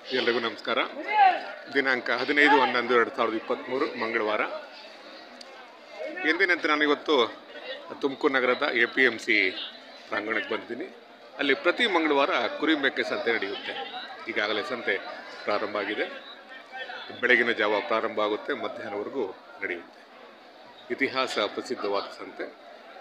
ಎಲ್ರಿಗೂ ನಮಸ್ಕಾರ ದಿನಾಂಕ ಹದಿನೈದು ಹನ್ನೊಂದು ಎರಡು ಸಾವಿರದ ಇಪ್ಪತ್ತ್ಮೂರು ಮಂಗಳವಾರ ಎಂದಿನಂತೆ ನಾನು ಇವತ್ತು ತುಮಕೂರು ನಗರದ ಎ ಪಿ ಎಮ್ ಸಿ ಪ್ರಾಂಗಣಕ್ಕೆ ಬಂದಿದ್ದೀನಿ ಅಲ್ಲಿ ಪ್ರತಿ ಮಂಗಳವಾರ ಕುರಿ ಮೇಕೆ ಸಂತೆ ನಡೆಯುತ್ತೆ ಈಗಾಗಲೇ ಸಂತೆ ಪ್ರಾರಂಭ ಆಗಿದೆ ಬೆಳಗಿನ ಜಾವ ಪ್ರಾರಂಭ ಆಗುತ್ತೆ ಮಧ್ಯಾಹ್ನವರೆಗೂ ನಡೆಯುತ್ತೆ ಇತಿಹಾಸ ಪ್ರಸಿದ್ಧವಾದ ಸಂತೆ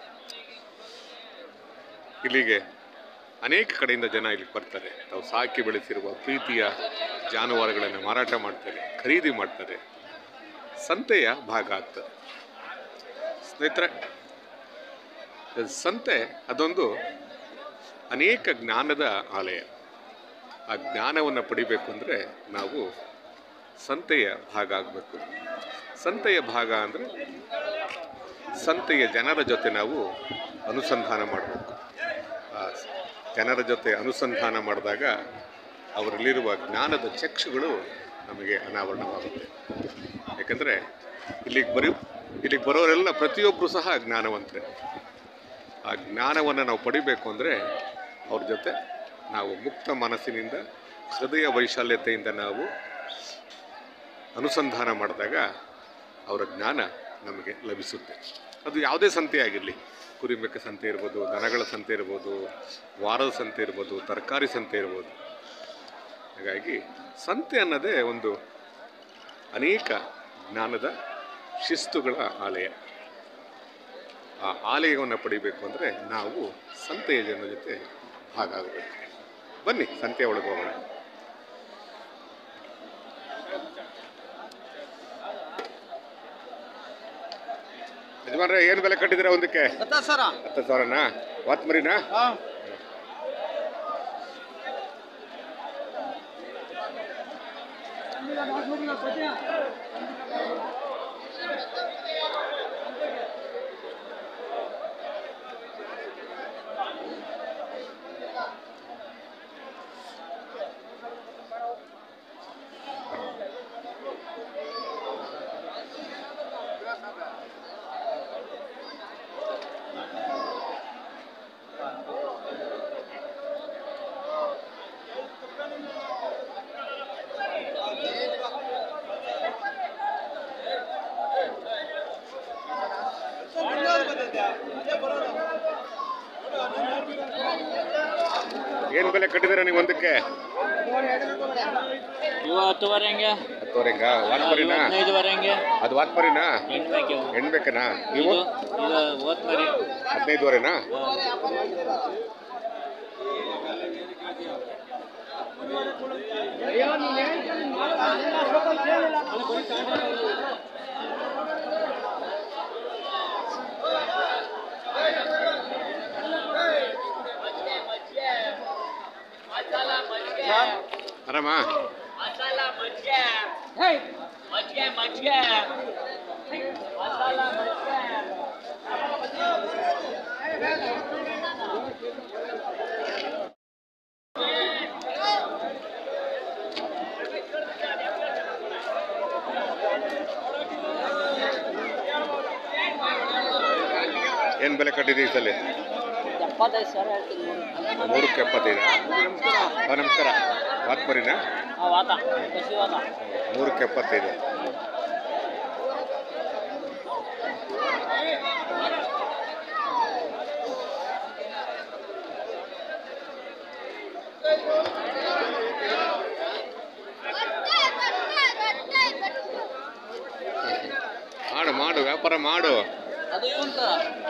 ಇಲ್ಲಿಗೆ ಅನೇಕ ಕಡೆಯಿಂದ ಜನ ಇಲ್ಲಿಗೆ ಬರ್ತಾರೆ ತಾವು ಸಾಕಿ ಬೆಳೆಸಿರುವ ಪ್ರೀತಿಯ ಜಾನುವಾರುಗಳನ್ನು ಮಾರಾಟ ಮಾಡ್ತಾರೆ ಖರೀದಿ ಮಾಡ್ತಾರೆ ಸಂತೆಯ ಭಾಗ ಆಗ್ತದೆ ಸ್ನೇಹಿತರೆ ಸಂತೆ ಅದೊಂದು ಅನೇಕ ಜ್ಞಾನದ ಆಲಯ ಆ ಜ್ಞಾನವನ್ನು ಪಡಿಬೇಕು ಅಂದರೆ ನಾವು ಸಂತೆಯ ಭಾಗ ಆಗಬೇಕು ಸಂತೆಯ ಭಾಗ ಅಂದರೆ ಸಂತೆಯ ಜನರ ಜೊತೆ ನಾವು ಅನುಸಂಧಾನ ಮಾಡಬೇಕು ಆ ಜನರ ಜೊತೆ ಅನುಸಂಧಾನ ಮಾಡಿದಾಗ ಅವರಲ್ಲಿರುವ ಜ್ಞಾನದ ಚಕ್ಷುಗಳು ನಮಗೆ ಅನಾವರಣವಾಗುತ್ತೆ ಯಾಕಂದರೆ ಇಲ್ಲಿಗೆ ಬರೀ ಇಲ್ಲಿಗೆ ಬರೋರೆಲ್ಲ ಪ್ರತಿಯೊಬ್ಬರು ಸಹ ಜ್ಞಾನವಂತರೆ ಆ ಜ್ಞಾನವನ್ನು ನಾವು ಪಡಿಬೇಕು ಅಂದರೆ ಅವ್ರ ಜೊತೆ ನಾವು ಮುಕ್ತ ಮನಸ್ಸಿನಿಂದ ಹೃದಯ ವೈಶಾಲ್ಯತೆಯಿಂದ ನಾವು ಅನುಸಂಧಾನ ಮಾಡಿದಾಗ ಅವರ ಜ್ಞಾನ ನಮಗೆ ಲಭಿಸುತ್ತೆ ಅದು ಯಾವುದೇ ಸಂತೆ ಆಗಿರಲಿ ಕುರಿಮೆಕ್ಕೆ ಸಂತೆ ಇರ್ಬೋದು ದನಗಳ ಸಂತೆ ಇರ್ಬೋದು ವಾರದ ಸಂತೆ ಇರ್ಬೋದು ತರಕಾರಿ ಸಂತೆ ಇರ್ಬೋದು ಹಾಗಾಗಿ ಸಂತೆ ಅನ್ನೋದೇ ಒಂದು ಅನೇಕ ಜ್ಞಾನದ ಶಿಸ್ತುಗಳ ಆಲಯ ಆ ಆಲಯವನ್ನು ಪಡಿಬೇಕು ಅಂದರೆ ನಾವು ಸಂತೆಯ ಜನರ ಜೊತೆ ಭಾಗಾಗಬೇಕು ಬನ್ನಿ ಸಂತೆಯ ಒಳಗೆ ಹೋಗೋಣ ಯಜಮಾನ್ರೆ ಏನು ಬೆಲೆ ಕಟ್ಟಿದ್ದೀರಾ ಒಂದಕ್ಕೆ ಗೊತ್ತಾ ಸರ ಹತ್ತು ಸಾವಿರನಾ ವಾತ್ ಮರಿನಾ ಏನು ಬೆಲೆ ಕಟ್ಟಿದ್ದೀರಾ ನೀವು ಒಂದಕ್ಕೆ ಇವು ಹತ್ತುವರೆ ಹಂಗೆ ಹತ್ತುವರೆಗ ವಾತ್ ಮರಿನಾ ಹದಿನೈದುವರೆ ಹಂಗೆ ಅದು ವಾತ್ ಮರಿನಾ ಹೆಣ್ಬೇಕು ಇವು. ಹೆಣ್ಬೇಕನಾ ನೀವು ಇದು ಇದು ಓತ್ ಮರಿ ಹದಿನೈದುವರೆನಾ ಆರಾಮ ಮಸಾಲ ಮಜ್ಜಿಗೆ ಮಜ್ಜಿಗೆ ಮಜ್ಜಿಗೆ ಮಸಾಲ ಮಜ್ಜಿಗೆ ಏನು ಬೆಲೆ ಕಟ್ಟಿದ್ದೀವಿ ಈ ಸಲ ಎಪ್ಪತ್ತೈದು ಸಾವಿರ ಹೇಳ್ತೀನಿ ಮೂರಕ್ಕೆ ಎಪ್ಪತ್ತೈದು ಹಾಂ ನಮಸ್ಕಾರ ವಾತ್ ಮರಿನಾ ಹಾಂ ವಾತ ಕಸಿ ವಾತ ಮೂರಕ್ಕೆ ಎಪ್ಪತ್ತೈದು ಮಾಡು ಮಾಡು ವ್ಯಾಪಾರ ಮಾಡು ಅದು ಇವಂತ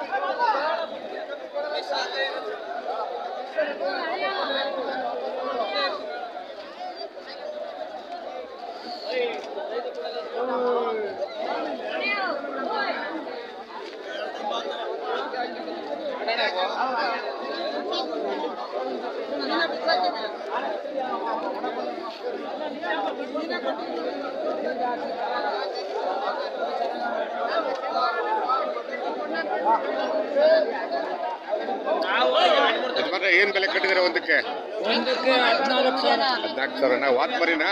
ಯಜಮಾನ್ರೆ ಏನು ಬೆಲೆ ಕಟ್ಟಿದ್ದೀರಾ ಒಂದಕ್ಕೆ ಒಂದಕ್ಕೆ ಹದಿನಾಲ್ಕು ಸಾವಿರ ಹದಿನಾಲ್ಕು ಸಾವಿರನಾ ವಾತ್ ಮರಿನಾ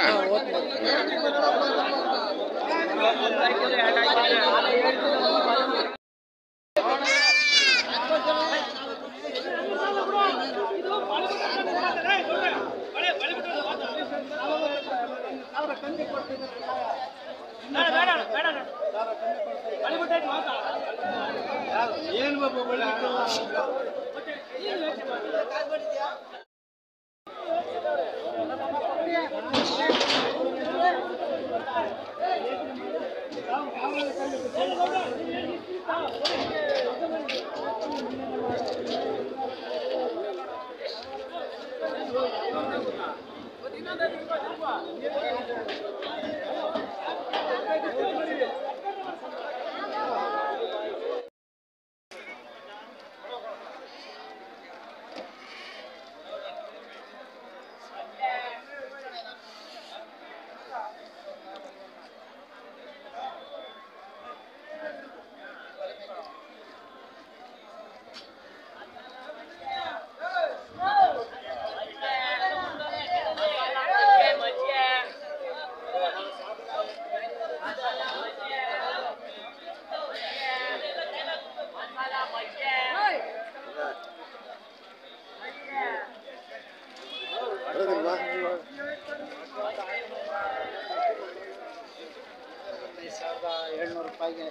ಸಾವಿರದ ಏಳ್ನೂರು ರೂಪಾಯಿಗೆ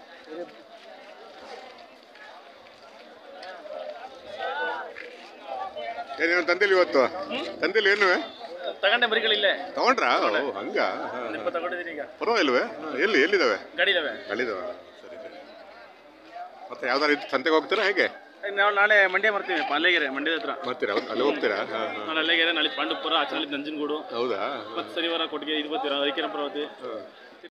ಏನೇನು ತಂದಿಲ್ಲ ಇವತ್ತು ತಂದಿಲ್ಲ ಏನು ತಗೊಂಡೆ ಮರಿಗಳಿಲ್ಲೇ ತಗೊಂಡ್ರಾ ಓ ಹಂಗ ಹಾ, ಹಾ. ತಗೊಂಡಿದ್ದೀನಿ ಈಗ ಪರವಾಗಿಲ್ವೇ ಹಾ, ಎಲ್ಲಿ ಎಲ್ಲಿದ್ದಾವೆ ಗಾಡಿ ಇದಾವೆ ಅಲ್ಲಿದಾವ ಸರಿ ಸರಿ ಮತ್ತೆ ಯಾವ್ದಾರು ಇತ್ತು ಸಂತೆಗೆ ಹೋಗ್ತೀರಾ ಹೇಗೆ ನಾವು ನಾಳೆ ಮಂಡ್ಯ ಬರ್ತೀವಿ ಅಲ್ಲೇಗೆರೆ ಮಂಡ್ಯದ ಹತ್ರ ಬರ್ತೀರಾ ಹೌದ್- ಅಲ್ಲಿ ಹೋಗ್ತೀರಾ ಹಾಂ ಹಾಂ ನಾಳೆ ಅಲ್ಲೇಗೆರೆ ನಾಳೆ ಪಾಂಡುಪುರ ಆಚೆ ನಂಜನಗೂಡು ಹೌದಾ ಮತ್ತೆ ಶನಿವಾರ ಕೊಟ್ಟಿಗೆ ಇದು ಬರ್ತೀರಾ ಐಕೆರಪುರ ಹಾಂ